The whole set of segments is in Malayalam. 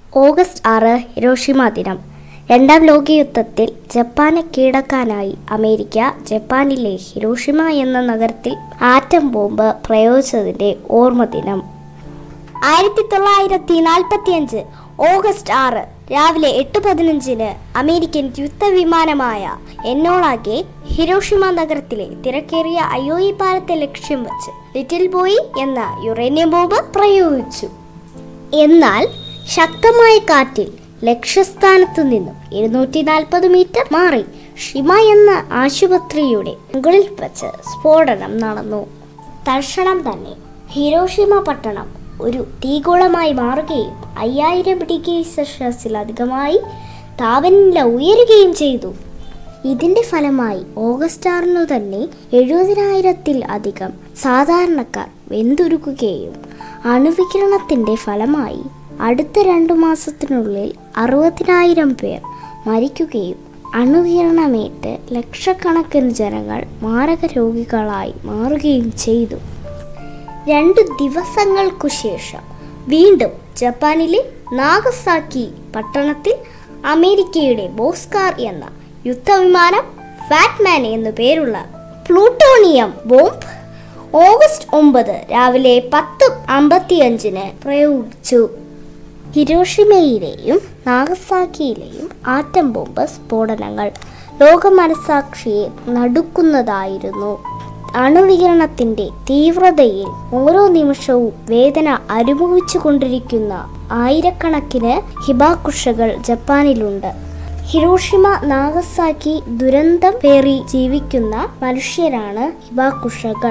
ഓഗസ്റ്റ് ആറ് ഹിരോഷിമ ദിനം രണ്ടാം ലോകയുദ്ധത്തിൽ ജപ്പാനെ കീഴടക്കാനായി അമേരിക്ക ജപ്പാനിലെ ഹിരോഷിമ എന്ന നഗരത്തിൽ ആറ്റം ബോംബ് പ്രയോഗിച്ചതിന്റെ ഓർമ്മ ദിനം ആയിരത്തി തൊള്ളായിരത്തി നാൽപ്പത്തി അഞ്ച് ഓഗസ്റ്റ് ആറ് രാവിലെ എട്ട് പതിനഞ്ചിന് അമേരിക്കൻ യുദ്ധവിമാനമായ എന്നോളാകെ ഹിരോഷിമ നഗരത്തിലെ തിരക്കേറിയ അയോയി പാലത്തെ ലക്ഷ്യം വെച്ച് ലിറ്റിൽ ബോയ് എന്ന യുറേനിയം ബോംബ് പ്രയോഗിച്ചു എന്നാൽ ശക്തമായ കാറ്റിൽ ലക്ഷ്യസ്ഥാനത്തു നിന്നും ഇരുന്നൂറ്റി നാൽപ്പത് മീറ്റർ മാറി ഷിമ എന്ന ആശുപത്രിയുടെ മുകളിൽ വെച്ച് സ്ഫോടനം നടന്നു തൽക്ഷണം തന്നെ ഹിരോഷിമ പട്ടണം ഒരു തീഗോളമായി മാറുകയും അയ്യായിരം ഡിഗ്രി സെൽഷ്യസിലധികമായി താപനില ഉയരുകയും ചെയ്തു ഇതിന്റെ ഫലമായി ഓഗസ്റ്റ് ആറിനു തന്നെ എഴുപതിനായിരത്തിൽ അധികം സാധാരണക്കാർ വെന്തുരുകുകയും അണുവികിരണത്തിന്റെ ഫലമായി അടുത്ത രണ്ടു മാസത്തിനുള്ളിൽ അറുപതിനായിരം പേർ മരിക്കുകയും അണുവികിരണമേറ്റ് ലക്ഷക്കണക്കിന് ജനങ്ങൾ മാരക രോഗികളായി മാറുകയും ചെയ്തു രണ്ട് ദിവസങ്ങൾക്കു ശേഷം വീണ്ടും ജപ്പാനിലെ നാഗസാക്കി പട്ടണത്തിൽ അമേരിക്കയുടെ ബോസ്കാർ എന്ന യുദ്ധവിമാനം ഫാറ്റ്മാൻ എന്നു പേരുള്ള പ്ലൂട്ടോണിയം ബോംബ് ഓഗസ്റ്റ് ഒമ്പത് രാവിലെ പത്ത് അമ്പത്തിയഞ്ചിന് പ്രയോഗിച്ചു ഹിരോഷിമയിലെയും നാഗസാക്കിയിലെയും ആറ്റം ബോംബ് സ്ഫോടനങ്ങൾ ലോകമനസാക്ഷിയെ നടുക്കുന്നതായിരുന്നു അണുവികിരണത്തിന്റെ തീവ്രതയിൽ ഓരോ നിമിഷവും വേദന അനുഭവിച്ചു കൊണ്ടിരിക്കുന്ന ആയിരക്കണക്കിന് ഹിബാകുഷകൾ ജപ്പാനിലുണ്ട് ഹിരോഷിമ നാഗസാക്കി ദുരന്തം പേറി ജീവിക്കുന്ന മനുഷ്യരാണ് ഹിബാകുഷകൾ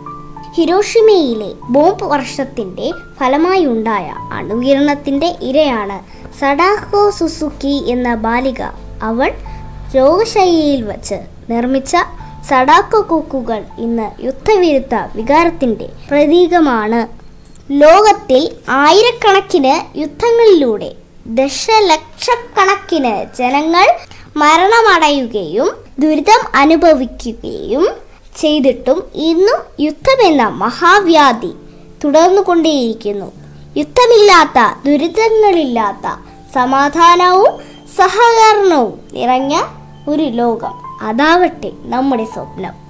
ഹിരോഷിമയിലെ ബോംബ് വർഷത്തിന്റെ ഫലമായുണ്ടായ അണുകിരണത്തിന്റെ ഇരയാണ് സഡാഹോ സുസുക്കി എന്ന ബാലിക അവൾ രോഗശൈലിയിൽ വച്ച് നിർമ്മിച്ച സഡാക്കോ കൂക്കുകൾ ഇന്ന് യുദ്ധവിരുദ്ധ വികാരത്തിന്റെ പ്രതീകമാണ് ലോകത്തിൽ ആയിരക്കണക്കിന് യുദ്ധങ്ങളിലൂടെ ദശലക്ഷക്കണക്കിന് ജനങ്ങൾ മരണമടയുകയും ദുരിതം അനുഭവിക്കുകയും ചെയ്തിട്ടും ഇന്നും യുദ്ധമെന്ന മഹാവ്യാധി തുടർന്നുകൊണ്ടേയിരിക്കുന്നു യുദ്ധമില്ലാത്ത ദുരിതങ്ങളില്ലാത്ത സമാധാനവും സഹകരണവും നിറഞ്ഞ ഒരു ലോകം അതാവട്ടെ നമ്മുടെ സ്വപ്നം